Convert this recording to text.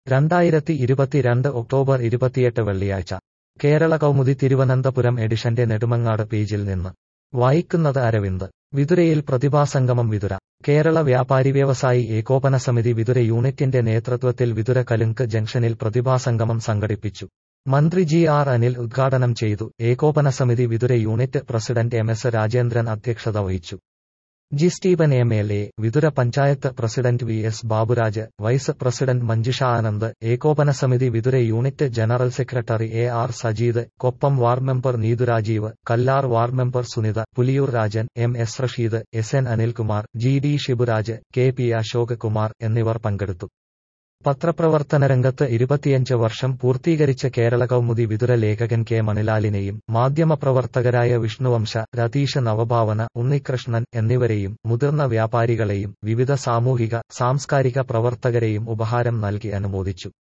രണ്ടായിരത്തി ഇരുപത്തിരണ്ട് ഒക്ടോബർ ഇരുപത്തിയെട്ട് വെള്ളിയാഴ്ച കേരള കൗമുദി തിരുവനന്തപുരം എഡിഷന്റെ നെടുമങ്ങാട് പേജിൽ നിന്ന് വായിക്കുന്നത് അരവിന്ദ് വിതുരയിൽ പ്രതിഭാസംഗമം വിതുര കേരള വ്യാപാരി വ്യവസായി ഏകോപന സമിതി വിതുര യൂണിറ്റിന്റെ നേതൃത്വത്തിൽ വിതുര കലുങ്ക് ജംഗ്ഷനിൽ പ്രതിഭാസംഗമം സംഘടിപ്പിച്ചു മന്ത്രി ജി ആർ അനിൽ ഉദ്ഘാടനം ചെയ്തു ഏകോപന സമിതി Vithura unit president M S Rajendran അധ്യക്ഷത വഹിച്ചു G Steven M L A Vithura panchayat president V S Baburaj vice president Manjusha Anand ഏകോപന സമിതി Vithura unit general secretary A R Sajeed Koppam ward member Neethu Rajeev Kallar ward member Sunitha Puliyoor Rajan M S Rasheed S N Anilkumar G D Shiburaj K P Ashok Kumar എന്നിവർ പങ്കെടുത്തു പത്രപ്രവർത്തന രംഗത്ത് ഇരുപത്തിയഞ്ച് വർഷം പൂർത്തീകരിച്ച കേരള കൗമുദി വിതുര ലേഖകൻ കെ മണിലാലിനെയും മാധ്യമപ്രവർത്തകരായ വിഷ്ണുവംശ രതീഷ് നവഭാവന ഉണ്ണികൃഷ്ണൻ എന്നിവരെയും മുതിർന്ന വ്യാപാരികളെയും വിവിധ സാമൂഹിക സാംസ്കാരിക പ്രവർത്തകരെയും ഉപഹാരം നൽകി അനുമോദിച്ചു